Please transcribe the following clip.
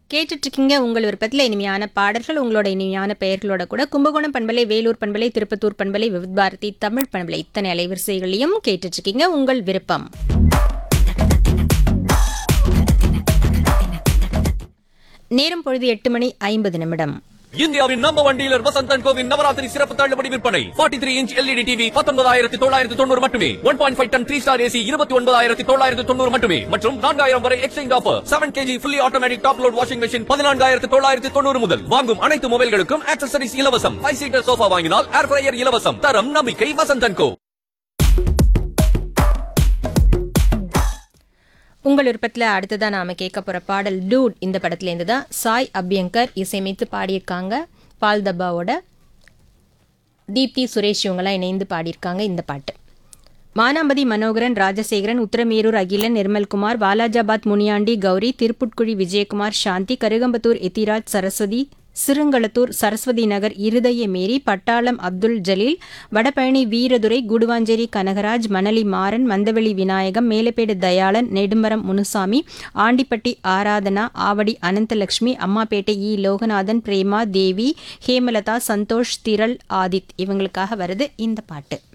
கேட்டுட்டு இருக்கீங்க உங்கள் விருப்பத்தில் இனிமையான பாடல்கள் உங்களோட இனிமையான பெயர்களோட கூட கும்பகோணம் பண்பலை வேலூர் பண்பலை திருப்பத்தூர் பண்பலை விவித் பாரதி தமிழ் பண்பலை இத்தனை அலைவரிசைகளையும் கேட்டுட்டு இருக்கீங்க உங்கள் விருப்பம் நேரம் பொழுது எட்டு மணி ஐம்பது நிமிடம் இந்தியாவின் நம்ப ஒன் டீலர் வசந்தன் கோவின் நவராத்திரி சிறப்பு தள்ளுபடி விற்பனை 43 த்ரீ இன்ச் எல்இடி டிவி பத்தொன்பதாயிரத்தி தொள்ளாயிரத்தி தொண்ணூறு மட்டுமே one point five ton three star AC இருபத்தி ஒன்பதாயிரத்தி தொள்ளாயிரத்தி தொண்ணூறு மட்டுமே மற்றும் நான்காயிரம் வரை exchange offer seven KG fully automatic top load washing machine பதினான்காயிரத்தி தொள்ளாயிரத்தி தொண்ணூறு முதல் வாங்கும் அனைத்து மொபைல்களுக்கும் ஆக்சசரிஸ் இலவசம் ஃபைவ் சீட்டர் சோஃபா வாங்கினால் ஏர் ஃப்ரையர் இலவசம் தரம் நம்பிக்கை வசந்தன் கோ உங்கள் விருப்பத்தில் அடுத்ததான் நாம கேட்க போற பாடல் டூட் இந்த படத்துலேருந்து தான் சாய் அபியங்கர் இசையமைத்து பாடியிருக்காங்க பால் தப்பாவோட தீப்தி சுரேஷ் இவங்கெல்லாம் இணைந்து பாடியிருக்காங்க இந்த பாட்டு மானாம்பதி மனோகரன் ராஜசேகரன் உத்தரமேரூர் அகிலன் நிர்மல்குமார் வாலாஜாபாத் முனியாண்டி கௌரி திருப்புட்குழி விஜயகுமார் சாந்தி கருகம்பத்தூர் எத்திராஜ் சரஸ்வதி சிறுங்களத்தூர் சரஸ்வதி நகர் இருதய மேரி பட்டாளம் அப்துல் ஜலீல் வடபழனி வீரதுரை குடுவாஞ்சேரி கனகராஜ் மணலி மாறன் மந்தவெளி விநாயகம் மேலப்பேடு தயாளன் நெடும்பரம் முனுசாமி ஆண்டிப்பட்டி ஆராதனா ஆவடி அனந்தலட்சுமி அம்மாப்பேட்டை இ லோகநாதன் பிரேமா தேவி ஹேமலதா சந்தோஷ் திரள் ஆதித் இவங்களுக்காக வருது இந்த பாட்டு